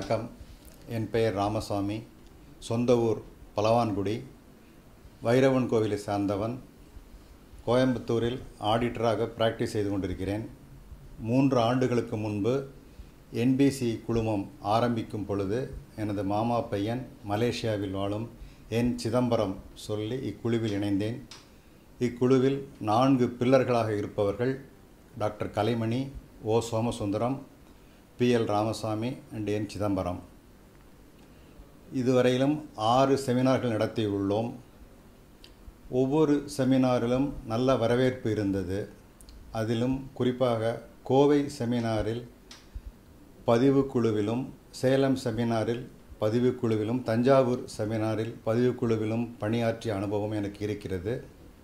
வணக்கம் என் பெயர் ராமசாமி சொந்த ஊர் பலவான்குடி வைரவன் கோவிலை சார்ந்தவன் கோயம்புத்தூரில் ஆடிட்டராக பிராக்டிஸ் செய்து கொண்டிருக்கிறேன் மூன்று ஆண்டுகளுக்கு முன்பு என்பிசி குழுமம் ஆரம்பிக்கும் பொழுது எனது மாமா பையன் மலேசியாவில் வாழும் என் சிதம்பரம் சொல்லி இக்குழுவில் இணைந்தேன் இக்குழுவில் நான்கு பில்லர்களாக இருப்பவர்கள் doctor Kalaimani O Somasundaram P L Ramasamy and N Chidambaram இதுவரையிலும் ஆறு செமினார்கள் நடத்தியுள்ளோம் ஒவ்வொரு செமினாரிலும் நல்ல வரவேற்பு இருந்தது அதிலும் குறிப்பாக கோவை செமினாரில் பதிவு குழுவிலும் சேலம் செமினாரில் பதிவு குழுவிலும் தஞ்சாவூர் செமினாரில் பதிவு குழுவிலும் பணியாற்றிய அனுபவம் எனக்கு இருக்கிறது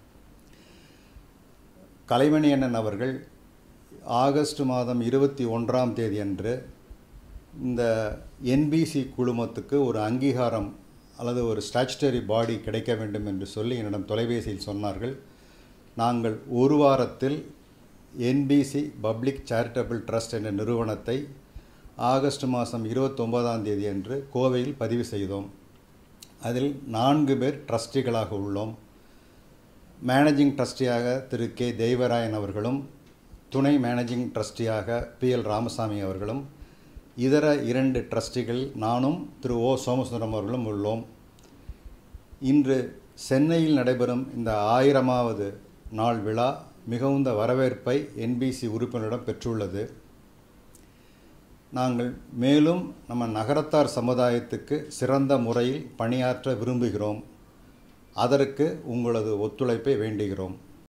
கலைமணி அண்ணன் அவர்கள் ஆகஸ்ட் மாதம் இருபத்தி ஒன்றாம் தேதி அன்று இந்த என்பிசி குழுமத்துக்கு ஒரு அங்கீகாரம் அல்லது ஒரு ஸ்டாச்சுட்டரி பாடி கிடைக்க வேண்டும் என்று சொல்லி என்னிடம் தொலைபேசியில் சொன்னார்கள் நாங்கள் ஒரு வாரத்தில் என்பிசி பப்ளிக் சேரிட்டபிள் ட்ரஸ்ட் என்ற நிறுவனத்தை ஆகஸ்ட் மாதம் இருபத்தொம்போதாம் தேதி அன்று கோவையில் பதிவு செய்தோம் அதில் நான்கு பேர் ட்ரஸ்டிகளாக உள்ளோம் மேனேஜிங் ட்ரஸ்டியாக திரு கே தெய்வராயன் அவர்களும் துணை மேனேஜிங் ட்ரஸ்டியாக பி எல் ராமசாமி அவர்களும் இதர இரண்டு ட்ரஸ்டிகள் நானும் திரு ஓ சோமசுந்தரம் அவர்களும் உள்ளோம் இன்று சென்னையில் நடைபெறும் இந்த ஆயிரமாவது நாள் விழா மிகுந்த வரவேற்பை என்பிசி உறுப்பினரிடம் பெற்றுள்ளது நாங்கள் மேலும் நம்ம நகரத்தார் சமுதாயத்துக்கு சிறந்த முறையில் பணியாற்ற விரும்புகிறோம் அதற்கு உங்களது ஒத்துழைப்பை வேண்டுகிறோம்